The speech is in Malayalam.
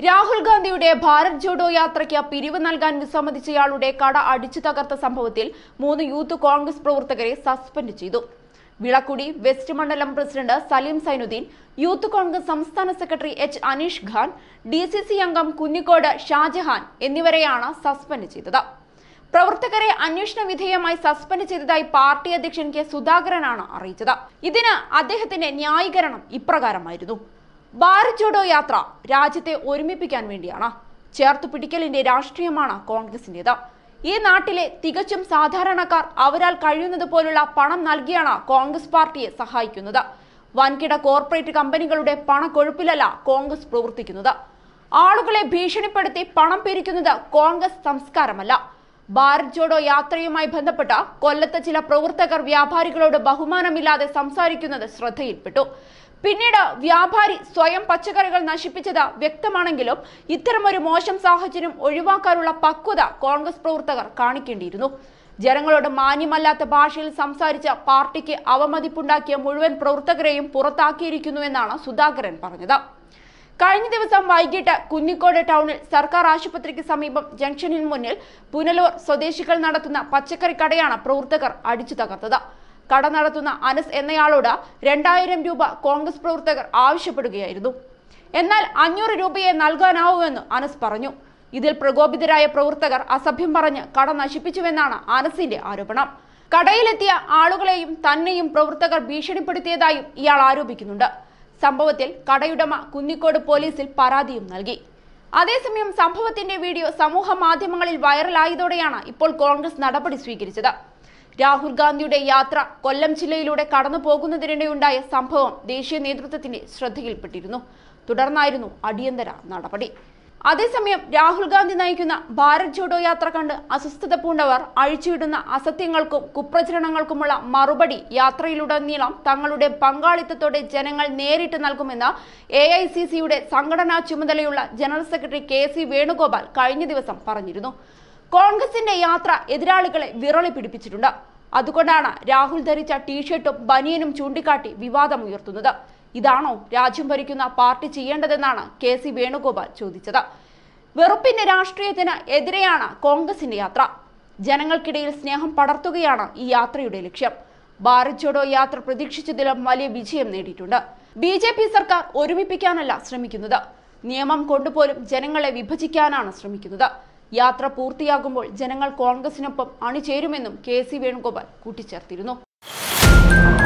രാഹുൽ ഗാന്ധിയുടെ ഭാരത് ജോഡോ യാത്രയ്ക്ക് പിരിവ് നൽകാൻ വിസമ്മതിച്ചയാളുടെ കട അടിച്ചു തകർത്ത സംഭവത്തിൽ മൂന്ന് യൂത്ത് കോൺഗ്രസ് പ്രവർത്തകരെ സസ്പെൻഡ് ചെയ്തു വിളക്കുടി വെസ്റ്റ് മണ്ഡലം പ്രസിഡന്റ് സലീം സൈനുദ്ദീൻ യൂത്ത് കോൺഗ്രസ് സംസ്ഥാന secretary H Aneesh Khan D C C അംഗം കുന്നിക്കോട് ഷാജഹാൻ എന്നിവരെയാണ് സസ്പെൻഡ് ചെയ്തത് പ്രവർത്തകരെ അന്വേഷണ വിധേയമായി സസ്പെൻഡ് ചെയ്തതായി പാർട്ടി അധ്യക്ഷൻ കെ സുധാകരനാണ് അറിയിച്ചത് ഇതിന് അദ്ദേഹത്തിന്റെ ന്യായീകരണം ഇപ്രകാരമായിരുന്നു ഭാരത് ജോഡോ യാത്ര രാജ്യത്തെ ഒരുമിപ്പിക്കാൻ വേണ്ടിയാണ് ചേർത്തു പിടിക്കലിന്റെ രാഷ്ട്രീയമാണ് കോൺഗ്രസിന്റേത് ഈ നാട്ടിലെ തികച്ചും സാധാരണക്കാർ അവരാൽ കഴിയുന്നത് പോലുള്ള പണം നൽകിയാണ് കോൺഗ്രസ് പാർട്ടിയെ സഹായിക്കുന്നത് വൻകിട കോർപ്പറേറ്റ് കമ്പനികളുടെ പണക്കൊഴുപ്പിലല്ല കോൺഗ്രസ് പ്രവർത്തിക്കുന്നത് ആളുകളെ ഭീഷണിപ്പെടുത്തി പണം പിരിക്കുന്നത് കോൺഗ്രസ് സംസ്കാരമല്ല ഭാരത് ജോഡോ യാത്രയുമായി ബന്ധപ്പെട്ട കൊല്ലത്തെ ചില പ്രവർത്തകർ വ്യാപാരികളോട് ബഹുമാനമില്ലാതെ സംസാരിക്കുന്നത് ശ്രദ്ധയിൽപ്പെട്ടു പിന്നീട് വ്യാപാരി സ്വയം പച്ചക്കറികൾ നശിപ്പിച്ചത് വ്യക്തമാണെങ്കിലും ഇത്തരമൊരു മോശം സാഹചര്യം ഒഴിവാക്കാനുള്ള പക്വത കോൺഗ്രസ് പ്രവർത്തകർ കാണിക്കേണ്ടിയിരുന്നു ജനങ്ങളോട് മാന്യമല്ലാത്ത ഭാഷയിൽ സംസാരിച്ച പാർട്ടിക്ക് അവമതിപ്പുണ്ടാക്കിയ മുഴുവൻ പ്രവർത്തകരെയും പുറത്താക്കിയിരിക്കുന്നുവെന്നാണ് സുധാകരൻ പറഞ്ഞത് കഴിഞ്ഞ ദിവസം വൈകിട്ട് കുന്നിക്കോട് ടൗണിൽ സർക്കാർ ആശുപത്രിക്ക് സമീപം ജംഗ്ഷനിന് മുന്നിൽ പുനലൂർ സ്വദേശികൾ നടത്തുന്ന പച്ചക്കറി കടയാണ് പ്രവർത്തകർ അടിച്ചു തകർത്തത് കട നടത്തുന്ന അനസ് എന്നയാളോട് രണ്ടായിരം രൂപ കോൺഗ്രസ് പ്രവർത്തകർ ആവശ്യപ്പെടുകയായിരുന്നു എന്നാൽ അഞ്ഞൂറ് രൂപയെ നൽകാനാവൂവെന്ന് അനസ് പറഞ്ഞു ഇതിൽ പ്രകോപിതരായ പ്രവർത്തകർ അസഭ്യം പറഞ്ഞ് കട നശിപ്പിച്ചുവെന്നാണ് അനസിന്റെ ആരോപണം കടയിലെത്തിയ ആളുകളെയും തന്നെയും പ്രവർത്തകർ ഭീഷണിപ്പെടുത്തിയതായും ഇയാൾ ആരോപിക്കുന്നുണ്ട് സംഭവത്തിൽ കടയുടമ കുന്നിക്കോട് പോലീസിൽ പരാതിയും നൽകി അതേസമയം സംഭവത്തിന്റെ വീഡിയോ സമൂഹ മാധ്യമങ്ങളിൽ വൈറലായതോടെയാണ് ഇപ്പോൾ കോൺഗ്രസ് നടപടി സ്വീകരിച്ചത് രാഹുൽ ഗാന്ധിയുടെ യാത്ര കൊല്ലം ജില്ലയിലൂടെ കടന്നു പോകുന്നതിനിടെയുണ്ടായ സംഭവം ദേശീയ നേതൃത്വത്തിന്റെ ശ്രദ്ധയിൽപ്പെട്ടിരുന്നു തുടർന്നായിരുന്നു അടിയന്തര നടപടി അതേസമയം രാഹുൽ ഗാന്ധി നയിക്കുന്ന ഭാരത് ജോഡോ യാത്ര കണ്ട് അസ്വസ്ഥത പൂണ്ടവർ അഴിച്ചുവിടുന്ന അസത്യങ്ങൾക്കും കുപ്രചരണങ്ങൾക്കുമുള്ള മറുപടി യാത്രയിലുടനീളം തങ്ങളുടെ പങ്കാളിത്തത്തോടെ ജനങ്ങൾ നേരിട്ട് നൽകുമെന്ന് എ ഐ സി സിയുടെ സംഘടനാ ചുമതലയുള്ള general secretary K C Venugopal കഴിഞ്ഞ ദിവസം പറഞ്ഞിരുന്നു കോൺഗ്രസിന്റെ യാത്ര എതിരാളികളെ വിറളി പിടിപ്പിച്ചിട്ടുണ്ട് അതുകൊണ്ടാണ് രാഹുൽ ധരിച്ച ടീഷർട്ടും ബനിയനും ചൂണ്ടിക്കാട്ടി വിവാദമുയർത്തുന്നത് ഇതാണോ രാജ്യം ഭരിക്കുന്ന പാർട്ടി ചെയ്യേണ്ടതെന്നാണ് കെ സി വേണുഗോപാൽ ചോദിച്ചത് വെറുപ്പിന്റെ രാഷ്ട്രീയത്തിന് എതിരെയാണ് കോൺഗ്രസിന്റെ യാത്ര ജനങ്ങൾക്കിടയിൽ സ്നേഹം പടർത്തുകയാണ് ഈ യാത്രയുടെ ലക്ഷ്യം ഭാരത് ജോഡോ യാത്ര പ്രതീക്ഷിച്ചതിലും വലിയ വിജയം നേടിയിട്ടുണ്ട് ബി ജെ പി സർക്കാർ ഒരുമിപ്പിക്കാനല്ല ശ്രമിക്കുന്നത് നിയമം കൊണ്ടുപോലും ജനങ്ങളെ വിഭജിക്കാനാണ് ശ്രമിക്കുന്നത് യാത്ര പൂർത്തിയാകുമ്പോൾ ജനങ്ങൾ കോൺഗ്രസിനൊപ്പം അണിചേരുമെന്നും കെ സി വേണുഗോപാൽ കൂട്ടിച്ചേർത്തിരുന്നു